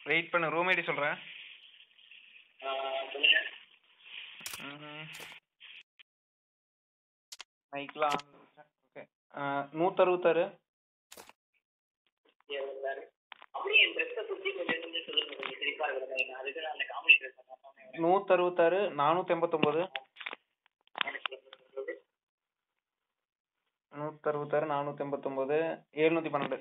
Wait பண்ணு room ID சொல்கிறேன் சொல்லுங்க மைக்லாம் ஓகே நூற்றறுபத்தாறு சார் அப்படியே என் ட்ரெஸ்ஸை சுற்றி கொஞ்சம் கொஞ்சம் சொல்லுங்க கொஞ்சம் சிரிப்பாக இருக்கிறது அதுக்கு நான் அந்த காமெடி ட்ரெஸ் சொன்னேன் நூற்றறுபத்தாறு நானூற்றி எண்பத்தொம்போது நூற்றறுபத்தாறு நானூற்றி எண்பத்தொம்போது எழுநூற்றி பன்னெண்டு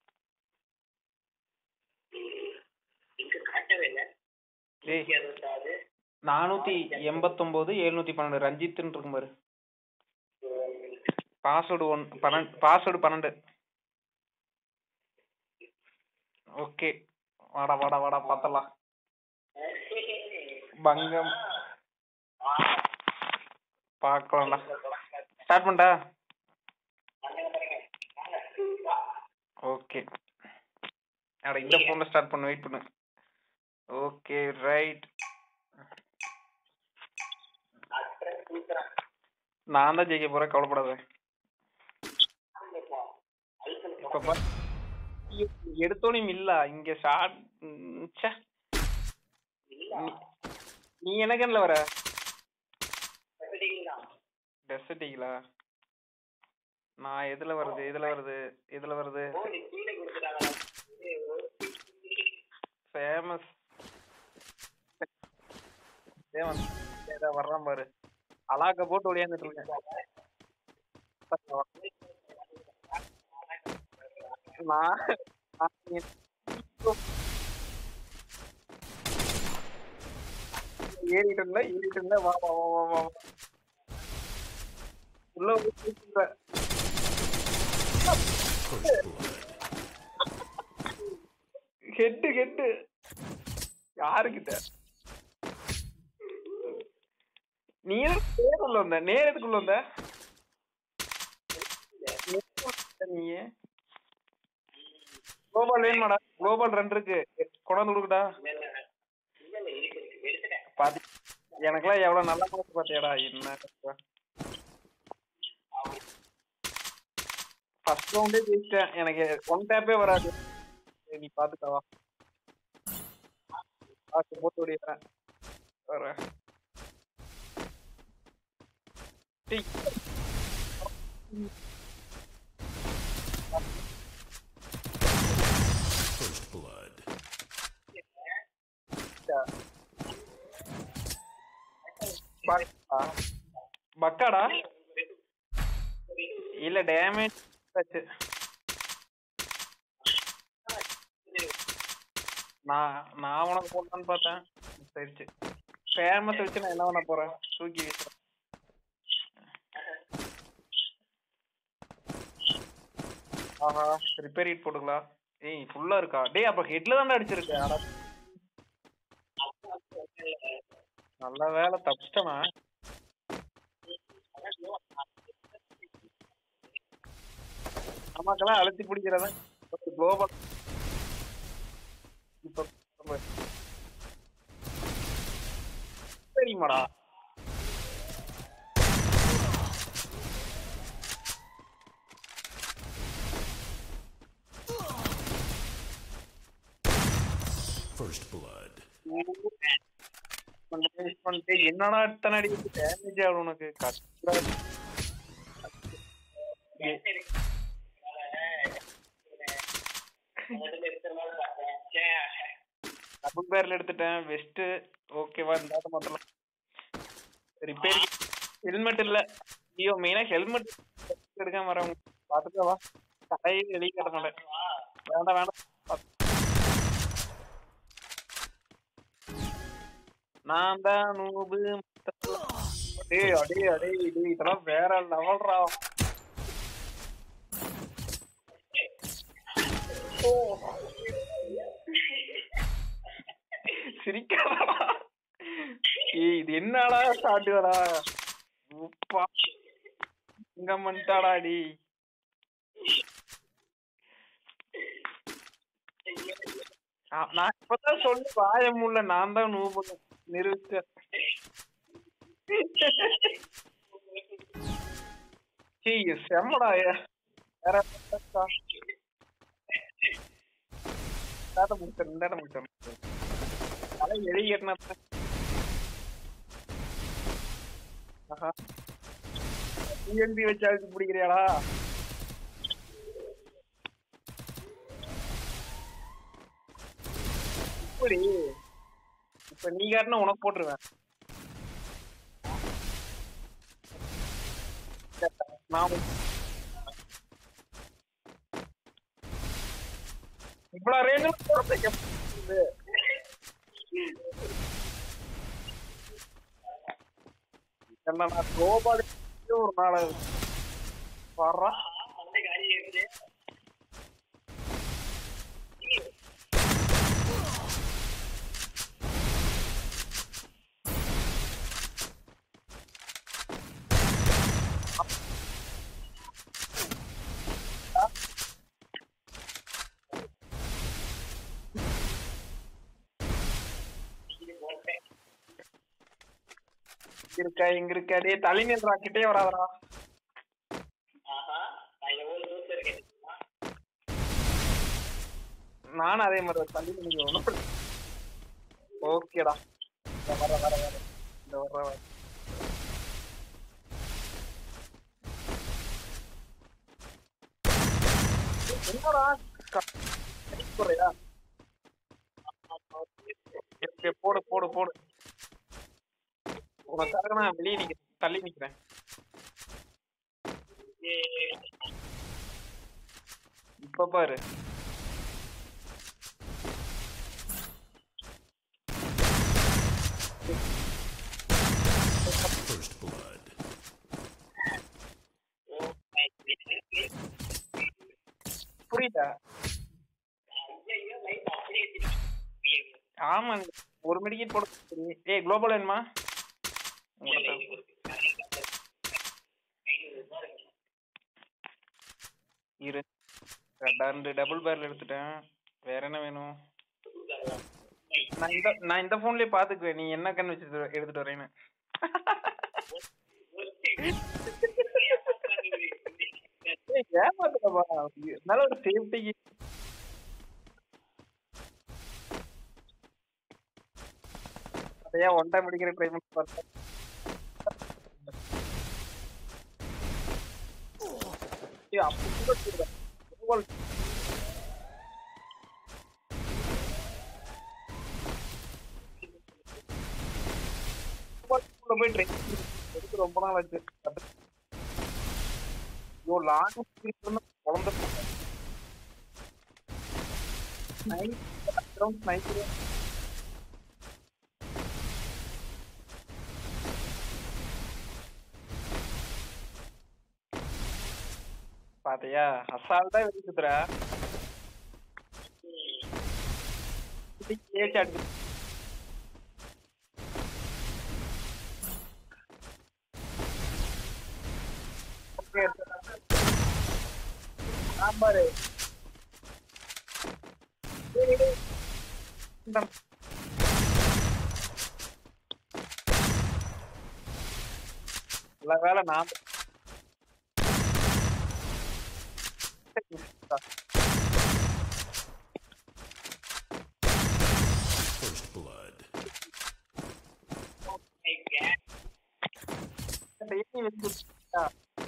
இங்க காட்டவே இல்லை ஏய் அறுபத்தாறு நானூற்றி எண்பத்தொம்போது எழுநூற்றி பன்னெண்டு ரஞ்சித்துன்னு இருக்கும் பாரு பாஸ்வேர்டு ஒன் பன்னெண்டு பாஸ்வேர்டு பன்னெண்டு ஓகே வாடா வாடா வாடா பார்த்தலாம் பங்கம் பார்க்கலாம்டா ஸ்டார்ட் பண்ணிட்டா ஓகே அட இந்த ஃபோனில் ஸ்டார்ட் பண்ணு வெயிட் பண்ணு ஓகே ரைட் நான் தான் ஜெயிக்க போறேன் கவலைப்படாத இப்ப பாரு. ஐயோ, எடுத்தோனையும் இல்ல இங்க ஷார்ட் நீ என்ன கண்ணில் வர டெசர்ட்டிங்களா நான் எதுல வருது எதுல வருது எதுல வருது ஃபேமஸ் ஃபேமஸ் ஏதா வர்றான் பாரு அலாக்க போட்டு ஒடியாந்துட்டு இருக்கேன் நான் நான் ஏறிட்டு இல்ல ஏறிட்டு இல்ல வா வா வா வா வா வா. உள்ள வந்து தூக்குங்க. ஹெட்டு ஹெட்டு யாருக்கிட்ட நீ நேருக்குள்ள வந்த நேரத்துக்குள்ள வந்த நீ குளோபல் வேணுமாடா குளோபல் ரெண்டு இருக்கு கொண்டாந்து கொடுக்கட்டா பாத்தி எனக்கெல்லாம் எவ்வளவு நல்லா போச்சு பாத்தியாடா என்ன ஃபர்ஸ்ட் ரவுண்டே ஜெயிச்சிட்டேன் எனக்கு ஒன் டேப்பே வராது சரி, நீ பாத்துக்கவா பார்த்து போட்டு ஓடிடுறேன் வரேன் டேய். First blood. பக்கா பக்காடா இல்ல டேமேஜ் ஆச்சு நான் நான் உனக்கு போடலான்னு பார்த்தேன் சரிச்சு ஃபேமஸ் வச்சு நான் என்ன பண்ண போறேன் தூக்கி வீசுறேன் ஆஹா ரிப்பேர் ஹீட் போட்டுக்கலாம் ஏய் ஃபுல்லா இருக்கா டேய் அப்ப ஹெட்ல தானே அடிச்சிருக்க அட நல்ல வேலை தப்பிச்சிட்டனா நமக்கெல்லாம் அழுத்தி பிடிக்கிறதா குளோபல் இப்ப நம்ம- சரிம்மாடா First blood. பண்ணிட்டு பண்ணிட்டு என்னடா இத்தனை அடி டேமேஜ் ஆகும் உனக்கு கஷ்டம் டபுள் பேர்ல எடுத்துட்டேன் வெஸ்ட் ஓகேவா இந்த மாத்தலாம் ரிப்பேர் ஹெல்மெட் இல்ல ஐயோ மெயினா ஹெல்மெட் எடுக்காம வரவங்க பாத்துக்கவா கடையை வெளியே கட்ட மாட்டேன் வேண்டாம் வேண்டாம் பாத்து- நான் தான் நூபு டேய் அடே அடே டேய் இதெல்லாம் வேற லெவல்ரா சிரிக்காதடா ஏய் இது என்னடா சாட்டுடா உப்பா இங்க பண்ணிட்டாடா டி நான் இப்பதான் சொல்லி வாய முடியல நான் தான் நூபு நிரூபிச்சேன் சீ செம்மடா ஏ. வேற என்னடா? இந்தாட்ட முடிச்சிடும் இந்தாட்ட முடிச்சிடும் தலை எழுதி கட்டினா ஆஹா டிஎன்பி வச்சு அழுத்தி பிடிக்கிறியாடா இப்படி இப்ப நீ காட்டினா உனக்கு போட்டுருவேன் நான் இவ்வளவு ரேஞ்சில் போறதுக்கு எப்படி என்ன நான் கோபாலி ஒரு நாள் வர்றா அந்த காலி இருந்து இருக்கா இங்க இருக்கா டேய் தலை நின்றா கிட்டே வராதடா ஆஹா நான் எவ்வளவு தூரத்துல இருக்கேன் தெரியுமா? நானும் அதே மாதிரி தான் தள்ளி நினைக்க ஓகேடா வர வர வர இந்த வர வர என்னடா க- கடிக்க போறியா சரி, போடு போடு போடு உனக்காக நான் வெளியே நிக்கிறேன் தள்ளி நிக்கிறேன் இப்ப பாரு First blood. புரியுதா ஐயையோ, light அப்படியே திருப்பி. ஆமா ஒரு மெடிக்கெட் போட தெரியும். ஏய் குளோபல் வேணுமா உங்கள்ட்ட ஐநூறு ரூபாய் இருக்கு. இரு ரெண்டு டபுள் பேர்ல எடுத்துட்டேன் வேற என்ன வேணும் நான் இந்த நான் இந்த போன்லயே பாத்துக்குவேன் நீ என்ன கண் வச்சு எடுத்துட்டு வரேன்னு ஏய், ஏமாத்துறப்பா இருந்தாலும் ஒரு சேஃப்டிக்கு அதையா ஒன் டைம் அடிக்கிற ட்ரை பண்ணி பார்த்தேன் ஏய், அப்படி கூட சொல்றேன். global உள்ள போய் ட்ரை எடுத்து ரொம்ப நாள் ஆச்சு ஐயோ லாங் குழந்தை நைட் நைட் பாத்தியா அசால்ட்டா வெளிய சுத்துற ஏச்சு அடிச்சு ஓகே சாம்பாரு டேய், டேய். இந்தா. நல்ல வேலை நான் First blood. டெய்லி வெளிய சுத்திட்டா.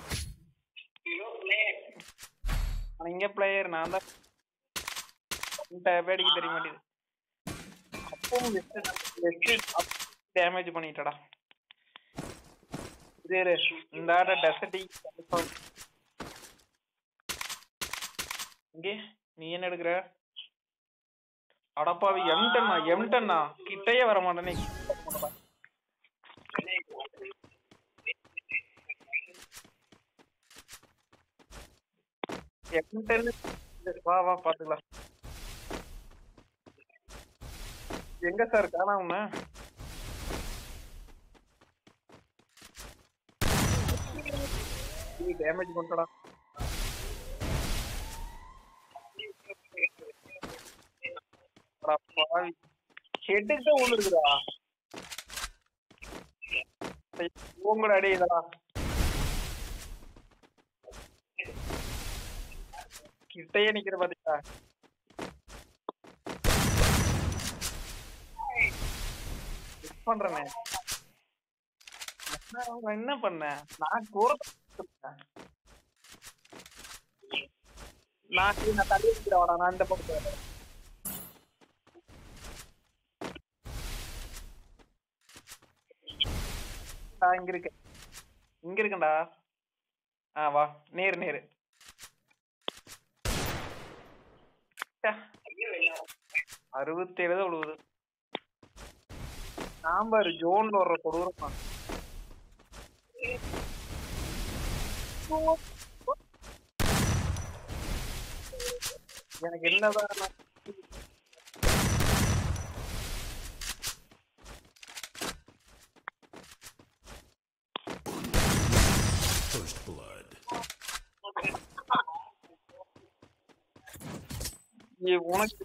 ஆனா இங்க பிளேயர் நான் தான் இந்த வேடிக்கை தெரிய மாட்டேங்குது அப்பவும் டேமேஜ் பண்ணிட்டடா இது இரு, இந்த ஆட டெசர்டி இங்கே நீ என்ன எடுக்கிற அடப்பாவி எம்டன்னா எம்டன்னா கிட்டயே வர மாட்டேனே எம்டன் வா வா பாத்துக்கலாம் எங்க சார் காணாம டேமேஜ் பண்ணிட்டடா அடா பாவி ஹெட்டுக்கு தான் ஒண்ணு இருக்குடா உங்களோட அடி இதெல்லாம் கிட்டயே நிக்கிற பாத்தீங்களா பண்றேனே என்ன அவன் என்ன பண்ண நான் கூட நான் சரி, நான் தள்ளி வைக்கிறேன் நான் இந்த பக்கத்துல வரேன். நான் இங்க இருக்கேன் இங்க இருக்கேன்டா ஆ வா நேரு நேரு ச்சே, ஐயோ எல்லாம் அறுபத்தேழு தான் விழுவுது சாம்பார் ஜோன்ல வர்ற கொடூரமா எனக்கு என்னதான் நான் First blood. நீ உனக்கு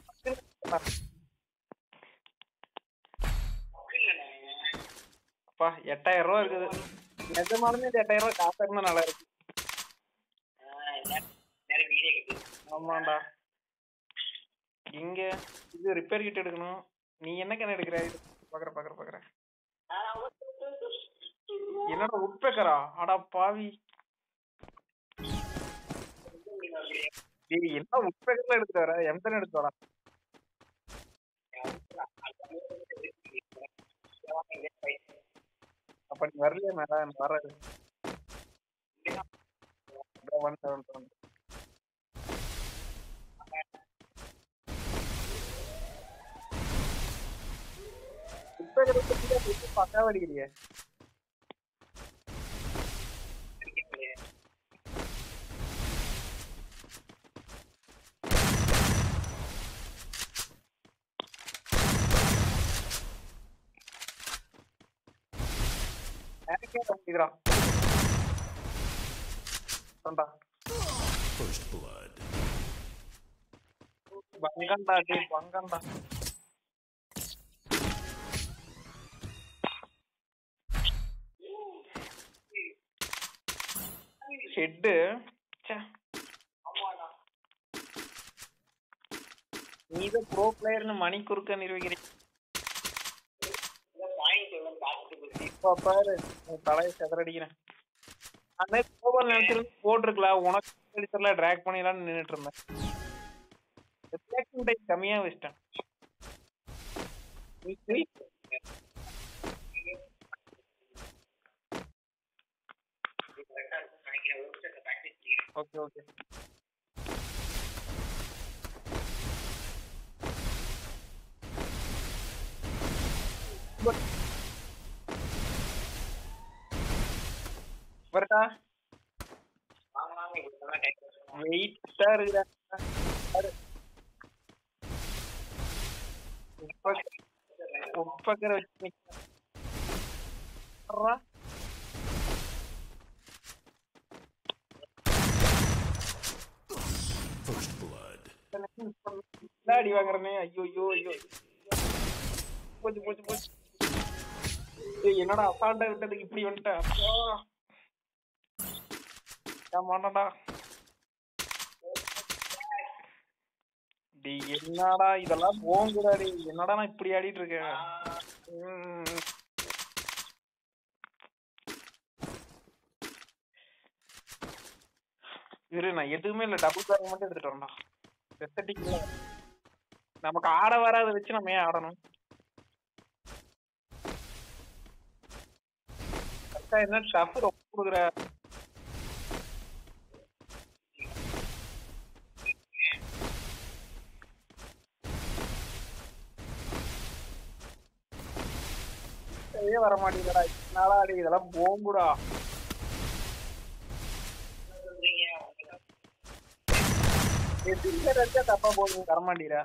அப்பா எட்டாயிரம் ரூபா இருக்குது நிஜமாலுமே இந்த எட்டாயிரம் ரூபா காசு இருந்தா நல்லா இருக்கு நிறைய வீடியோ கட்டு ஆமாண்டா இங்க இது ரிப்பேர் கிட் எடுக்கணும் நீ என்ன கண்ணு எடுக்கிற இது பாக்குற பாக்குற பாக்குற என்னடா உட்பேக்கரா அடா பாவி டேய் என்ன உட்பேக்கர்ல எடுத்து வர எம்டன் எடுத்து வரா அப்ப நீ வரலையே மேல வராது ஒன் செவன் செவன் உட்பேக்கர் பக்காவ அடிக்கிறியே எனக்கே பண்ணிக்கிறான் சொண்டா First blood. பங்கண்டா டே பங்கண்டா ஹெட்டு நீதான் ப்ரோ பிளேயர்னு மணி குறுக்க நிரூபிக்கிறீங்க பாயிண்ட் எவ்வளவு பார்த்துட்டு போச்சு இப்ப பாரு உன் தலையை செதறடிக்கிறேன் அண்ணே கோபால் நினைச்சிருந்து போட்டிருக்கலாம் உனக்கு அடிச்சர்ல ட்ராக் பண்ணிடலாம்னு நின்னுட்டு இருந்தேன் ரிஃப்ளெக்ஷன் டைம் கம்மியா வச்சிட்டேன் நீ கிளி- கரெக்டா இருக்கும் நினைக்கிறேன் ஒரு நிமிஷம் ப்ராக்டிஸ் பண்ணிக்கிறேன் ஓகே ஓகே வரட்டா வாங்க வாங்க இப்படி சொன்னா டைம் வெயிட்டா இருக்குடா பாரு. உப்ப- உப்பக்கரை வச்சு நிக்கிறேன். வர்றா. First blood. என்ன அடி வாங்குறனே ஐயோ ஐயோ ஐயோ போச்சு போச்சு போச்சு ஏய், என்னடா அசால்ட்டா விட்டதுக்கு இப்படி வந்துட்டேன் அப்பா மாட்டாடா டேய் என்னடா இதெல்லாம் போங்குடா டேய் என்னடா நான் இப்படி ஆடிட்டு இருக்கேன் ம். இரு நான் எதுவுமே இல்ல டபுள் பேக் மட்டும் எடுத்துட்டு வரேன்டா எஸ்தட்டிக் இல்ல நமக்கு ஆட வராத வச்சு நம்ம ஏன் ஆடணும் அக்கா என்ன டஃப் ரொம்ப கொடுக்குற சரியே வர மாட்டேங்குதுடா நாளா அடி இதெல்லாம் போங்குடா சொல்றீங்க உங்களுக்கு எதிர்க்க வச்சா தப்பா போகுது தர மாட்டேங்கிறா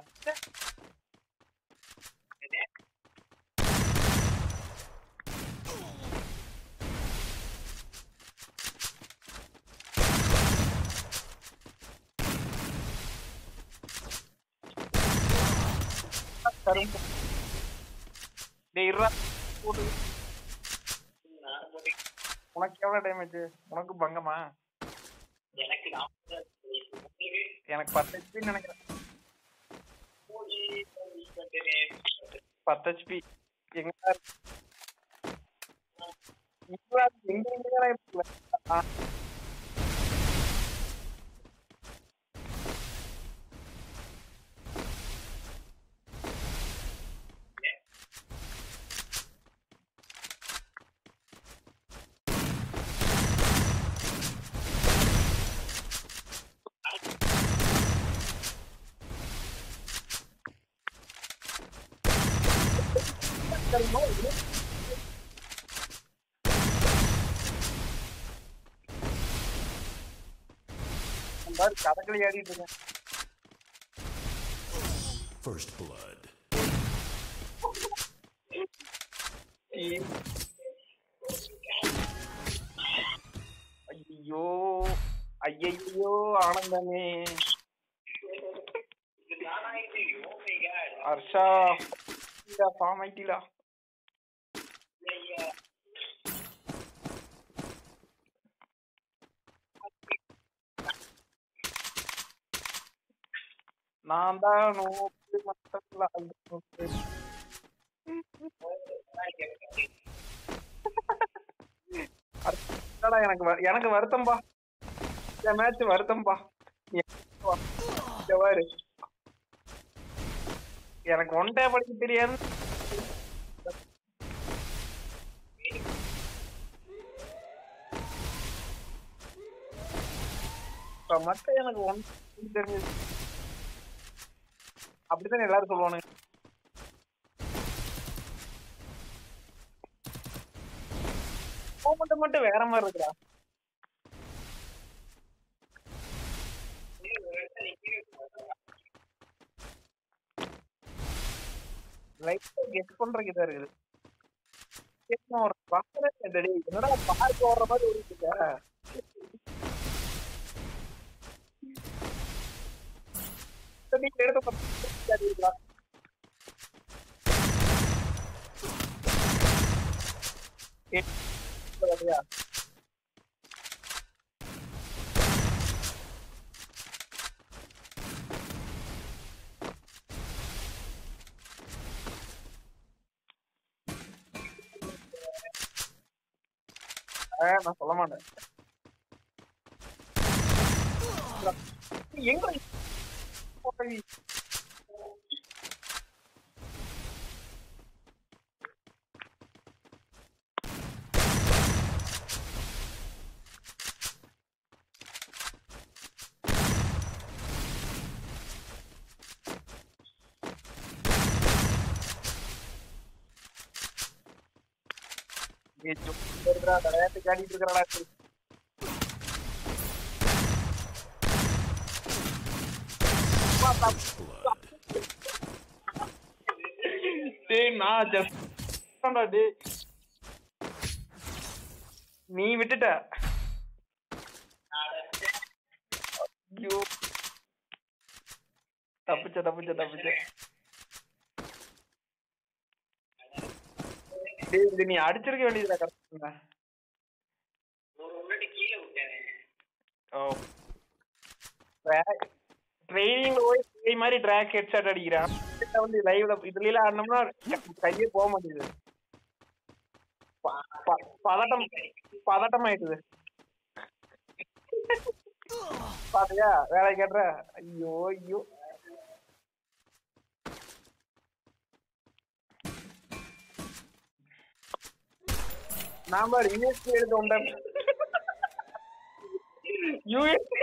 கரும்பு டேய் இருடா போடு நான் போட்டேன் உனக்கு எவ்வளவு டேமேஜ் உனக்கு பங்கமா எனக்கு நாற்பது உங்களுக்கு எனக்கு பத்து ஹெச்பி நினைக்கிறேன் போய் பண்ணிட்டேன். பத்து ஹெச்பி எங்க இப்ப எங்க எங்கடா இப்ப ஆ, தெரியுமா இது? இந்த மாதிரி கதகளி ஆடிட்டு இருக்கேன் First blood. ஐயோ ஐயையோ ஆனந்தமே ஹர்ஷா ஃபார்ம் ஆயிட்டீங்களா நான் தான் நோக்கு மட்டத்துல நோக்கு என்னடா எனக்கு வரு- எனக்கு வருத்தம்பா இந்த மேட்ச் வருத்தம்பா நீ வா. இங்க பாரு எனக்கு ஒன் டே படிக்க தெரியாது இப்ப மட்டும் எனக்கு ஒன் தெரிஞ்சது அப்படித்தானே எல்லாரும் சொல்லுவானுங்க மூமெண்ட் மட்டும் வேற மாதிரி இருக்குடா லைட்டா கெஸ் பண்றதுக்கு இதா இருக்குது சரி, நான் ஒரு பக்கத்துல டேய், என்னடா பார்க்க ஓடுற மாதிரி ஓடிட்டு இருக்க சரி, நீ எடுத்து பார்த்து சரியா ஆ, நான் சொல்ல மாட்டேன் எங்க போய் ஏய், சும்மா இருடா, விளையாட்டுக்கு ஆடிட்டு இருக்கறடா நீ. வா, வா. Blood. டேய் நான் ஜஸ்ட் டேய் நீ விட்டுட்ட ஐயோ தப்பிச்ச தப்பிச்ச தப்பிச்ச டேய் இது நீ அடிச்சிருக்க வேண்டியதுடா கரெக்டா ஒரு முன்னாடி கீழே விட்டேன் ஓ ட்ரைனிங்ல போய் இதே மாதிரி ட்ராக் ஹெட்ஷாட் அடிக்கிறான் இதுல வந்து லைவ்ல இதுல எல்லாம் ஆடினோம்னா கையே போக மாட்டேங்குது ப- ப- பதட்டம் பதட்டம் ஆயிடுது பாத்தியா வேலை கேட்டுற ஐயோ ஐயோ நான் பாரு யூஎஸ்பி எடுத்து உண்டேன் யூஎஸ்பி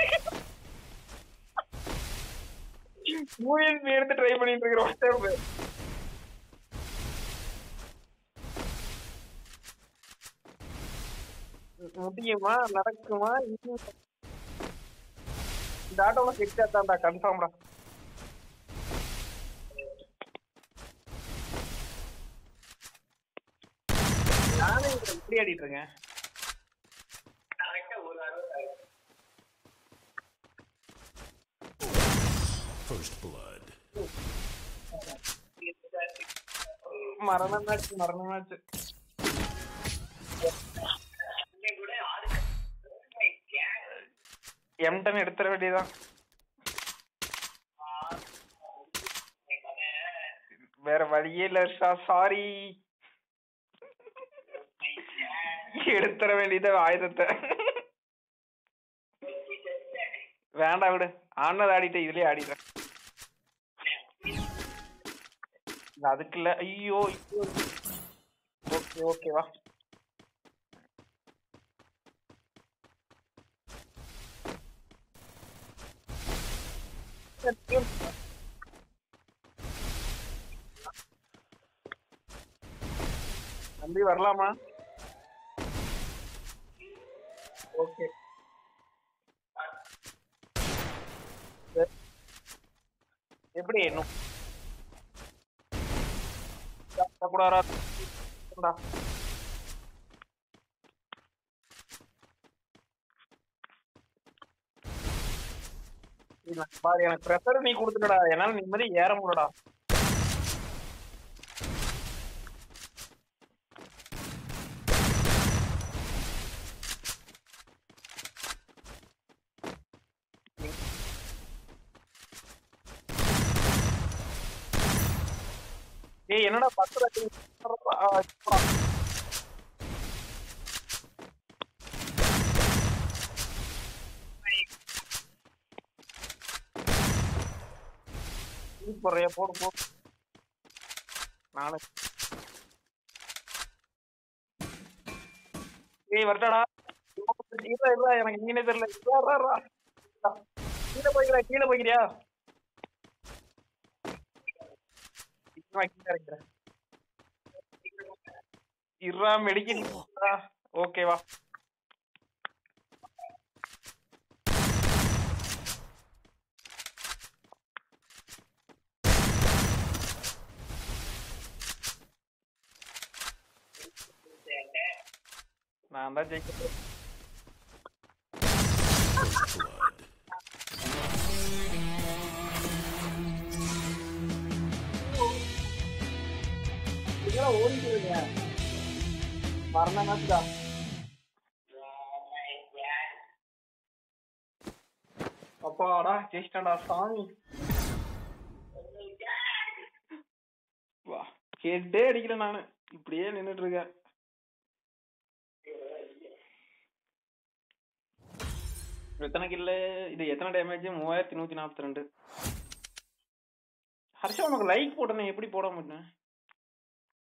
யூஎஸ்பி எடுத்து ட்ரை பண்ணிட்டு இருக்கிறோம் வாட்ஸ்அப் முடியுமா நடக்குமா இன்னும் இந்த ஆட்டோல ஃபிக்ஸ் ஆத்தாண்டா கன்ஃபார்ம்டா நானே இங்க இப்படி ஆடிட்டு இருக்கேன் கரெக்டா ஒரு அறுபது First blood. மரண மேட்ச் மரண மேட்ச் கூட ஆறு எம்டன் எடுத்துட வேண்டியதான் வேற வழியே இல்ல சாரி எடுத்துற வேண்டியத ஆயுதத்தை வேண்டாம் விடு ஆனது ஆடிட்டு இதுலயே ஆடிடுறேன் இல்ல, அதுக்கு இல்ல ஐயோ ஓகே ஓகேவா தம்பி வரலாமா ஓகே எப்படி இன்னும் கூடாரா பாரு எனக்கு ப்ரெஷர் நீ கொடுத்துடா என்னால நிம்மதி ஏற முடியலடா ஏய் என்னடா பத்து லட்சம் போடுறியா போடு போடு நானு ஏய் வரட்டாடா இல்ல இல்ல எனக்கு நீனே தெரியல வா, வா, வா. கீழே போய்க்கிறா கீழே போய்க்கிறியா வா, கீழே இறங்குறேன் இருடா மெடிக்கல் ஓகேவா நான் தான் ஜெயிக்கிறேன் First blood. இதெல்லாம் ஓடிக்கிறீங்க மரண மேட்ச்டா அப்பாடா ஜெயிச்சிட்டா சாமி வா ஹெட்டே அடிக்கல நானு இப்படியே நின்னுட்டு இருக்கேன் எத்தனை கில்ல இது எத்தனை டேமேஜ் மூவாயிரத்தி நூத்தி நாற்பத்தி ரெண்டு ஹர்ஷா உனக்கு லைக் போட்டேன் எப்படி போட மாட்டேன்